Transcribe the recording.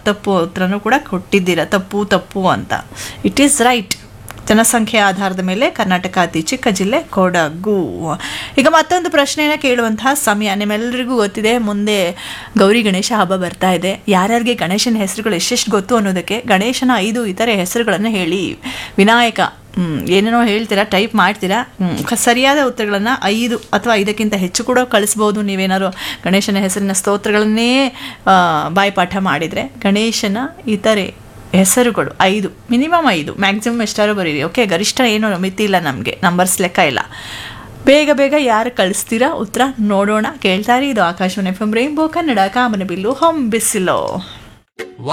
ತಪ್ಪು ತಪ್ಪು ಉತ್ತರನೂ ಕೂಡ ಕೊಟ್ಟಿದ್ದೀರಾ ತಪ್ಪು ತಪ್ಪು ಅಂತ ಇಟ್ ಈಸ್ ರೈಟ್ ಜನಸಂಖ್ಯೆ ಆಧಾರದ ಮೇಲೆ ಕರ್ನಾಟಕ ಅತಿ ಚಿಕ್ಕ ಜಿಲ್ಲೆ ಕೊಡಗು ಈಗ ಮತ್ತೊಂದು ಪ್ರಶ್ನೆಯನ್ನು ಕೇಳುವಂತಹ ಸಮಯ ನಿಮ್ಮೆಲ್ಲರಿಗೂ ಗೊತ್ತಿದೆ ಮುಂದೆ ಗೌರಿ ಗಣೇಶ ಹಬ್ಬ ಬರ್ತಾ ಇದೆ ಯಾರ್ಯಾರಿಗೆ ಗಣೇಶನ ಹೆಸರುಗಳು ಎಷ್ಟೆಷ್ಟು ಗೊತ್ತು ಅನ್ನೋದಕ್ಕೆ ಗಣೇಶನ ಐದು ಇತರೆ ಹೆಸರುಗಳನ್ನು ಹೇಳಿ ವಿನಾಯಕ ಹ್ಮ್, ಏನೇನೋ ಹೇಳ್ತೀರಾ ಟೈಪ್ ಮಾಡ್ತೀರಾ ಹ್ಮ್, ಕ- ಸರಿಯಾದ ಉತ್ತರಗಳನ್ನು ಐದು ಅಥವಾ ಐದಕ್ಕಿಂತ ಹೆಚ್ಚು ಕೂಡ ಕಳಿಸ್ಬೋದು ನೀವೇನಾದ್ರು ಗಣೇಶನ ಹೆಸರಿನ ಸ್ತೋತ್ರಗಳನ್ನೇ ಆ, ಬಾಯ್ಪಾಠ ಮಾಡಿದರೆ ಗಣೇಶನ ಇತರೆ ಹೆಸರುಗಳು ಐದು ಮಿನಿಮಮ್ ಐದು ಮ್ಯಾಕ್ಸಿಮಮ್ ಎಷ್ಟಾರು ಬರೀರಿ ಓಕೆ ಗರಿಷ್ಠ ಏನು ಮಿತಿ ಇಲ್ಲ ನಮಗೆ ನಂಬರ್ಸ್ ಲೆಕ್ಕ ಇಲ್ಲ ಬೇಗ ಬೇಗ ಯಾರು ಕಳಿಸ್ತೀರಾ ಉತ್ತರ ನೋಡೋಣ ಕೇಳ್ತಾರೆ ಇದು Akashvani F M rainbow Kannada ಕಾಮನಬಿಲ್ಲು ಹೊಂಬಿಸಿಲೋ